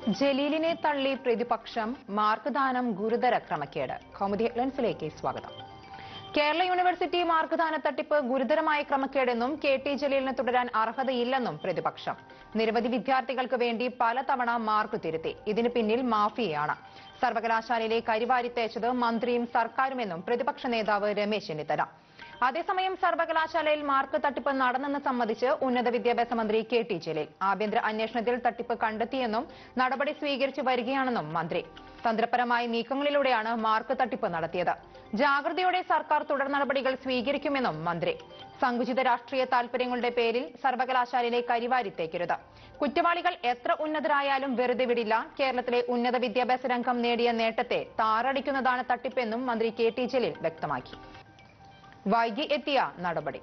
ജലീലിനെ തള്ളി പ്രതിപക്ഷം മാർക്ക് ദാനം ഗുരുതര ക്രമക്കേട് കൗമുദി ഹെഡ്ലൈൻസിലേക്ക് സ്വാഗതം കേരള യൂണിവേഴ്സിറ്റി മാർക്ക് ദാന തട്ടിപ്പ് ഗുരുതരമായ ക്രമക്കേടെന്നും കെ ടി ജലീലിന് തുടരാൻ അർഹതയില്ലെന്നും പ്രതിപക്ഷം നിരവധി വിദ്യാർത്ഥികൾക്ക് വേണ്ടി പലതവണ മാർക്ക് തിരുത്തി ഇതിന് പിന്നിൽ മാഫിയയാണ് സർവകലാശാലയിലെ കരിവാരിത്തേച്ചത് മന്ത്രിയും സർക്കാരുമെന്നും പ്രതിപക്ഷ നേതാവ് രമേശ് ചെന്നിത്തല അതേസമയം സർവകലാശാലയിൽ മാർക്ക് തട്ടിപ്പ് നടന്നെന്ന് സമ്മതിച്ച് ഉന്നത വിദ്യാഭ്യാസ മന്ത്രി കെ ടി ജലീൽ ആഭ്യന്തര അന്വേഷണത്തിൽ തട്ടിപ്പ് കണ്ടെത്തിയെന്നും നടപടി സ്വീകരിച്ചു വരികയാണെന്നും മന്ത്രി തന്ത്രപരമായ നീക്കങ്ങളിലൂടെയാണ് മാർക്ക് തട്ടിപ്പ് നടത്തിയത് ജാഗ്രതയോടെ സർക്കാർ തുടർ നടപടികൾ സ്വീകരിക്കുമെന്നും മന്ത്രി സങ്കുചിത രാഷ്ട്രീയ താൽപര്യങ്ങളുടെ പേരിൽ സർവകലാശാലയിലെ കരിവാരിത്തേക്കരുത് കുറ്റവാളികൾ എത്ര ഉന്നതരായാലും വെറുതെ വിടില്ല കേരളത്തിലെ ഉന്നത വിദ്യാഭ്യാസ രംഗം നേടിയ നേട്ടത്തെ താറടിക്കുന്നതാണ് തട്ടിപ്പെന്നും മന്ത്രി കെ ടി ജലീൽ വ്യക്തമാക്കി വൈകി എത്തിയ നടപടി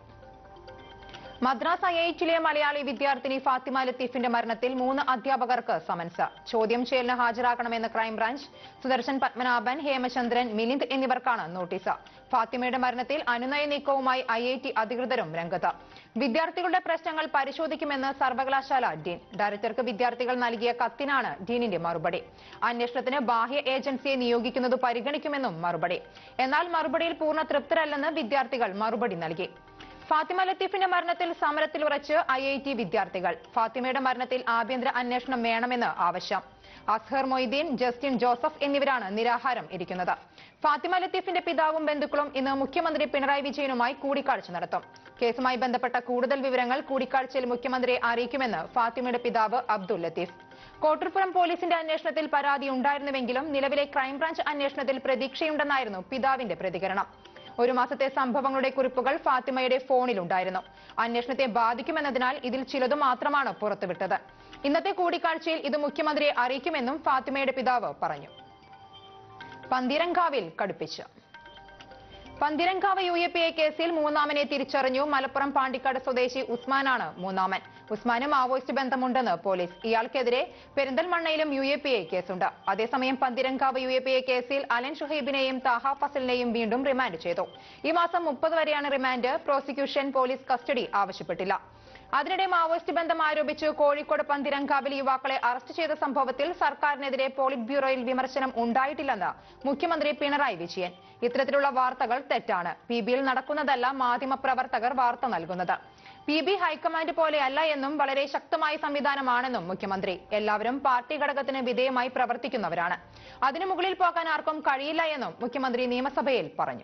മദ്രാസ് ഐ ഐ ടിയിലെ മലയാളി വിദ്യാർത്ഥിനി ഫാത്തിമ ലത്തീഫിന്റെ മരണത്തിൽ മൂന്ന് അധ്യാപകർക്ക് സമൻസ് ചോദ്യം ചെയ്യലിന് ഹാജരാക്കണമെന്ന് ക്രൈംബ്രാഞ്ച് സുദർശൻ പത്മനാഭൻ ഹേമചന്ദ്രൻ മിലിന്ദ് എന്നിവർക്കാണ് നോട്ടീസ് ഫാത്തിമയുടെ മരണത്തിൽ അനുനയ നീക്കവുമായി ഐ ഐ ടി അധികൃതരും രംഗത്ത് വിദ്യാർത്ഥികളുടെ പ്രശ്നങ്ങൾ പരിശോധിക്കുമെന്ന് സർവകലാശാല ഡീൻ ഡയറക്ടർക്ക് വിദ്യാർത്ഥികൾ നൽകിയ കത്തിനാണ് ഡീനിന്റെ മറുപടി അന്വേഷണത്തിന് ബാഹ്യ ഏജൻസിയെ നിയോഗിക്കുന്നത് പരിഗണിക്കുമെന്നും മറുപടി എന്നാൽ മറുപടിയിൽ പൂർണ്ണ തൃപ്തരല്ലെന്ന് വിദ്യാർത്ഥികൾ മറുപടി നൽകി ഫാത്തിമ ലത്തീഫിന്റെ മരണത്തിൽ സമരത്തിൽ ഉറച്ച് ഐ ഐ ടി വിദ്യാർത്ഥികൾ ഫാത്തിമയുടെ മരണത്തിൽ ആഭ്യന്തര അന്വേഷണം വേണമെന്ന് ആവശ്യം അസ്ഹർ മൊയ്തീൻ ജസ്റ്റിൻ ജോസഫ് എന്നിവരാണ് നിരാഹാരം ഇരിക്കുന്നത് ഫാത്തിമ ലത്തീഫിന്റെ പിതാവും ബന്ധുക്കളും ഇന്ന് മുഖ്യമന്ത്രി പിണറായി വിജയനുമായി കൂടിക്കാഴ്ച നടത്തും കേസുമായി ബന്ധപ്പെട്ട കൂടുതൽ വിവരങ്ങൾ കൂടിക്കാഴ്ചയിൽ മുഖ്യമന്ത്രിയെ അറിയിക്കുമെന്ന് ഫാത്തിമയുടെ പിതാവ് അബ്ദുൽ ലത്തീഫ് കോട്ടൂർപ്പുറം പോലീസിന്റെ അന്വേഷണത്തിൽ പരാതി ഉണ്ടായിരുന്നുവെങ്കിലും നിലവിലെ ക്രൈംബ്രാഞ്ച് അന്വേഷണത്തിൽ പ്രതീക്ഷയുണ്ടെന്നായിരുന്നു പിതാവിന്റെ പ്രതികരണം ഒരു മാസത്തെ സംഭവങ്ങളുടെ കുറിപ്പുകൾ ഫാത്തിമയുടെ ഫോണിലുണ്ടായിരുന്നു അന്വേഷണത്തെ ബാധിക്കുമെന്നതിനാൽ ഇതിൽ ചിലതു മാത്രമാണ് പുറത്തുവിട്ടത് ഇന്നത്തെ കൂടിക്കാഴ്ചയിൽ ഇത് മുഖ്യമന്ത്രിയെ അറിയിക്കുമെന്നും ഫാത്തിമയുടെ പിതാവ് പറഞ്ഞു പന്തീരങ്കാവിൽ കടുപ്പിച്ചു Pantheerankavu U A P A കേസിൽ മൂന്നാമനെ തിരിച്ചറിഞ്ഞു മലപ്പുറം പാണ്ടിക്കാട് സ്വദേശി ഉസ്മാനാണ് മൂന്നാമൻ ഉസ്മാന് മാവോയിസ്റ്റ് ബന്ധമുണ്ടെന്ന് പോലീസ് ഇയാൾക്കെതിരെ പെരിന്തൽമണ്ണയിലും യു എ പി എ കേസുണ്ട് അതേസമയം Pantheerankavu U A P A കേസിൽ അലൻ ഷുഹൈബിനെയും താഹ ഫസലിനെയും വീണ്ടും റിമാൻഡ് ചെയ്തു ഈ മാസം മുപ്പത് വരെയാണ് റിമാൻഡ് പ്രോസിക്യൂഷൻ പോലീസ് കസ്റ്റഡി ആവശ്യപ്പെട്ടില്ല അതിനിടെ മാവോയിസ്റ്റ് ബന്ധം ആരോപിച്ച് കോഴിക്കോട് പന്തിരങ്കാവിൽ യുവാക്കളെ അറസ്റ്റ് ചെയ്ത സംഭവത്തിൽ സർക്കാരിനെതിരെ പോളിറ്റ് ബ്യൂറോയിൽ വിമർശനം ഉണ്ടായിട്ടില്ലെന്ന് മുഖ്യമന്ത്രി പിണറായി വിജയൻ ഇത്തരത്തിലുള്ള വാർത്തകൾ തെറ്റാണ് പി ബിയിൽ നടക്കുന്നതല്ല മാധ്യമപ്രവർത്തകർ വാർത്ത നൽകുന്നത് പി ബി ഹൈക്കമാൻഡ് പോലെയല്ല എന്നും വളരെ ശക്തമായ സംവിധാനമാണെന്നും മുഖ്യമന്ത്രി എല്ലാവരും പാർട്ടി ഘടകത്തിന് വിധേയമായി പ്രവർത്തിക്കുന്നവരാണ് അതിനു മുകളിൽ പോകാൻ ആർക്കും കഴിയില്ല എന്നും മുഖ്യമന്ത്രി നിയമസഭയിൽ പറഞ്ഞു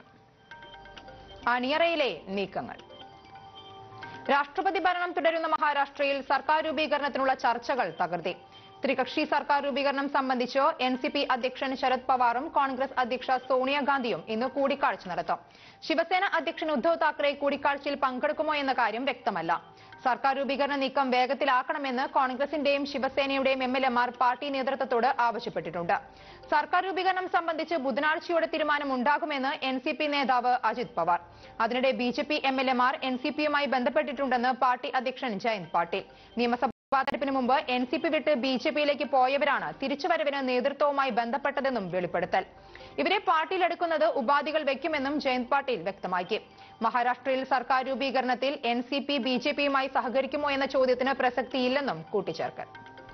അണിയറയിലെ നീക്കങ്ങൾ രാഷ്ട്രപതി ഭരണം തുടരുന്ന മഹാരാഷ്ട്രയിൽ സർക്കാർ രൂപീകരണത്തിനുള്ള ചർച്ചകൾ തകർത്തി ത്രികക്ഷി സർക്കാർ രൂപീകരണം സംബന്ധിച്ച് എൻ സി പി അധ്യക്ഷൻ ശരത് പവാറും കോൺഗ്രസ് അധ്യക്ഷ സോണിയാഗാന്ധിയും ഇന്ന് കൂടിക്കാഴ്ച നടത്തും ശിവസേന അധ്യക്ഷൻ ഉദ്ധവ് താക്കറെ കൂടിക്കാഴ്ചയിൽ പങ്കെടുക്കുമോ എന്ന കാര്യം വ്യക്തമല്ല സർക്കാർ രൂപീകരണ നീക്കം വേഗത്തിലാക്കണമെന്ന് കോൺഗ്രസിന്റെയും ശിവസേനയുടെയും എം എൽ എമാർ പാർട്ടി നേതൃത്വത്തോട് ആവശ്യപ്പെട്ടിട്ടുണ്ട് സർക്കാർ രൂപീകരണം സംബന്ധിച്ച് ബുധനാഴ്ചയോടെ തീരുമാനം ഉണ്ടാകുമെന്ന് എൻ സി പി നേതാവ് അജിത് പവാർ അതിനിടെ B J P M L എമാർ എൻ സി പിയുമായി ബന്ധപ്പെട്ടിട്ടുണ്ടെന്ന് പാർട്ടി അധ്യക്ഷൻ ജയന്ത് പാട്ടീൽ നിയമസഭാ തെരഞ്ഞെടുപ്പിന് മുമ്പ് എൻ സി പി വിട്ട് ബി ജെ പിയിലേക്ക് പോയവരാണ് തിരിച്ചുവരവിന് നേതൃത്വവുമായി ബന്ധപ്പെട്ടതെന്നും വെളിപ്പെടുത്തൽ ഇവരെ പാർട്ടിയിലെടുക്കുന്നത് ഉപാധികൾ വെക്കുമെന്നും ജയന്ത് പാട്ടീൽ വ്യക്തമാക്കി മഹാരാഷ്ട്രയിൽ സർക്കാർ രൂപീകരണത്തിൽ N C P B J പിയുമായി സഹകരിക്കുമോ എന്ന ചോദ്യത്തിന് പ്രസക്തിയില്ലെന്നും കൂട്ടിച്ചേർക്കൽ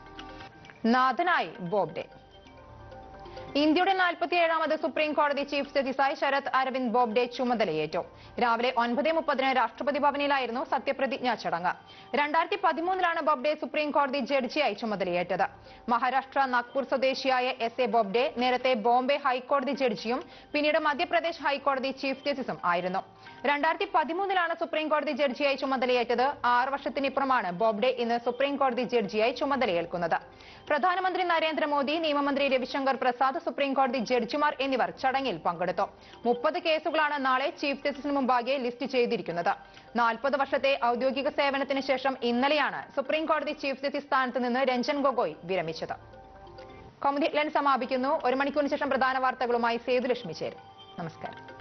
നാഥനായി ബോബ്ഡെ ഇന്ത്യയുടെ നാൽപ്പത്തിയേഴാമത് സുപ്രീം കോടതി ചീഫ് ജസ്റ്റിസായി ശരത് അരവിന്ദ് ബോബ്ഡെ ചുമതലയേറ്റു രാവിലെ ഒൻപത് മുപ്പതിന് രാഷ്ട്രപതി ഭവനിലായിരുന്നു സത്യപ്രതിജ്ഞാ ചടങ്ങ് രണ്ടായിരത്തി പതിമൂന്നിലാണ് ബോബ്ഡെ സുപ്രീം കോടതി ജഡ്ജിയായി ചുമതലയേറ്റത് മഹാരാഷ്ട്ര നാഗ്പൂർ സ്വദേശിയായ എസ് എ ബോബ്ഡെ നേരത്തെ ബോംബെ ഹൈക്കോടതി ജഡ്ജിയും പിന്നീട് മധ്യപ്രദേശ് ഹൈക്കോടതി ചീഫ് ജസ്റ്റിസും ആയിരുന്നു രണ്ടായിരത്തി പതിമൂന്നിലാണ് സുപ്രീം കോടതി ജഡ്ജിയായി ചുമതലയേറ്റത് ആറ് വർഷത്തിനിപ്പുറമാണ് ബോബ്ഡെ ഇന്ന് സുപ്രീം കോടതി ജഡ്ജിയായി ചുമതലയേൽക്കുന്നത് പ്രധാനമന്ത്രി നരേന്ദ്രമോദി നിയമമന്ത്രി രവിശങ്കർ പ്രസാദ് സുപ്രീം കോടതി ജഡ്ജിമാർ എന്നിവർ ചടങ്ങിൽ പങ്കെടുത്തു മുപ്പത് കേസുകളാണ് നാളെ ചീഫ് ജസ്റ്റിസിന് മുമ്പാകെ ലിസ്റ്റ് ചെയ്തിരിക്കുന്നത് നാൽപ്പത് വർഷത്തെ ഔദ്യോഗിക സേവനത്തിന് ശേഷം ഇന്നലെയാണ് സുപ്രീം കോടതി ചീഫ് ജസ്റ്റിസ് സ്ഥാനത്ത് നിന്ന് രഞ്ജൻ ഗൊഗോയ് വിരമിച്ചത് കൗമുദി ലൻ സമാപിക്കുന്നു ഒരു മണിക്കൂറിന് ശേഷം പ്രധാന വാർത്തകളുമായി സേതുലക്ഷ്മി ചേരും നമസ്കാരം